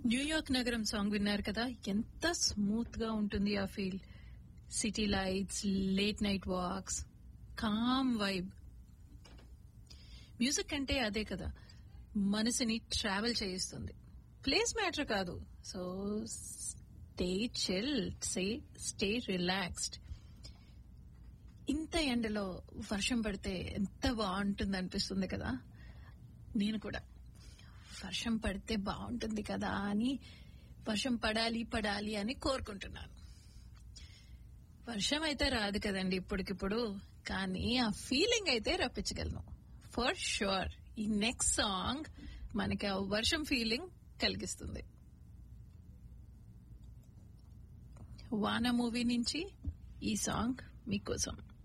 New York నగరం song విన్నారు కదా ఎంత స్మూత్ గా ఉంటుంది ఆ feel city lights late night walks calm vibe music అంటే అదే కదా మనసుని ట్రావెల్ చేయిస్తుంది ప్లేస్ మ్యాటర్ కాదు so stay chill say stay relaxed ఇంత ఎండలో వర్షం పడితే ఎంత బాగుంటుంది అనిపిస్తుంది కదా నేను కూడా వర్షం పడితే బాగుంటుంది కదా అని వర్షం పడాలి పడాలి అని కోరుకుంటున్నాను వర్షం అయితే రాదు కదండి ఇప్పటికిప్పుడు కానీ ఆ ఫీలింగ్ అయితే రప్పించగలను ఫర్ షూర్ ఈ నెక్స్ట్ సాంగ్ మనకి ఆ వర్షం ఫీలింగ్ కలిగిస్తుంది వాన మూవీ నుంచి ఈ సాంగ్ మీకోసం